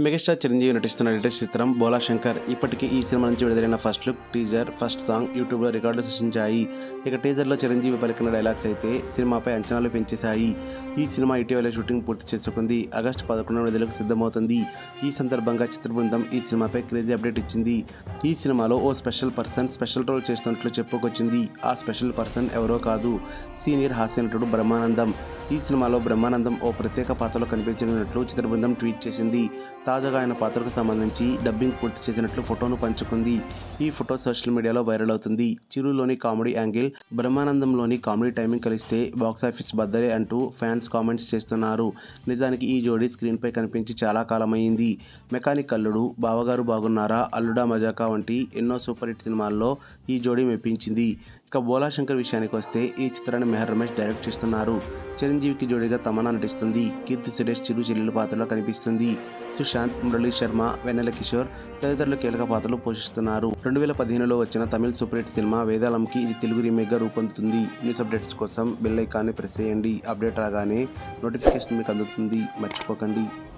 megastar Chiranjeevi నటిస్తున్న latest చిత్రం బోలా శంకర్ ఇప్పటికే ఈ సినిమా నుంచి విడుదలైన first look teaser first song యూట్యూబ్లో రికార్డు సృష్టించాయి ఇక టీజర్లో చిరంజీవి పలికిన డైలాగ్స్ అయితే సినిమాపై అంచనాలు పెంచేశాయి ఈ సినిమా ఇటీవల షూటింగ్ పూర్తి చేసుకుంది ఆగస్టు పదకొండున విడుదలకు సిద్ధమవుతుంది ఈ సందర్భంగా చిత్ర బృందం ఈ సినిమాపై క్రేజీ అప్డేట్ ఇచ్చింది ఈ సినిమాలో ఓ స్పెషల్ పర్సన్ స్పెషల్ రోల్ చేస్తున్నట్లు చెప్పుకొచ్చింది ఆ స్పెషల్ పర్సన్ ఎవరో కాదు సీనియర్ హాస్య నటుడు బ్రహ్మానందం ఈ సినిమాలో బ్రహ్మానందం ఓ ప్రత్యేక పాత్రలో కనిపించనున్నట్లు చిత్ర బృందం ట్వీట్ చేసింది తాజాగా ఆయన పాత్రకు సంబంధించి డబ్బింగ్ పూర్తి చేసినట్లు ఫోటోను పంచుకుంది ఈ ఫోటో సోషల్ మీడియాలో వైరల్ అవుతుంది చిరులోని కామెడీ యాంగిల్ బ్రహ్మానందంలోని కామెడీ టైమింగ్ కలిస్తే బాక్సాఫీస్ బద్దలే అంటూ ఫ్యాన్స్ కామెంట్స్ చేస్తున్నారు నిజానికి ఈ జోడీ స్క్రీన్పై కనిపించి చాలా కాలమైంది మెకానిక్ అల్లుడు బావగారు బాగున్నారా అల్లుడా మజాకా వంటి ఎన్నో సూపర్ హిట్ సినిమాల్లో ఈ జోడీ మెప్పించింది ఇక బోలా శంకర్ విషయానికి వస్తే ఈ చిత్రాన్ని మెహర్ రమేష్ డైరెక్ట్ చేస్తున్నారు చిరంజీవికి జోడీగా తమన్నా నటిస్తుంది కీర్తి సురేష్ చిరు చెల్లెల పాత్రలో కనిపిస్తుంది సుశాంత్ మురళీ శర్మ వెన్నెల కిషోర్ తదితరులు కీలక పాత్రలు పోషిస్తున్నారు రెండు వేల పదిహేనులో వచ్చిన తమిళ సూపర్ హిట్ సినిమా వేదాళంకి ఇది తెలుగు రీమేక్గా రూపొందుతుంది న్యూస్ అప్డేట్స్ కోసం బెల్ ఐకాన్ని ప్రెస్ చేయండి అప్డేట్ రాగానే నోటిఫికేషన్ మీకు అందుతుంది మర్చిపోకండి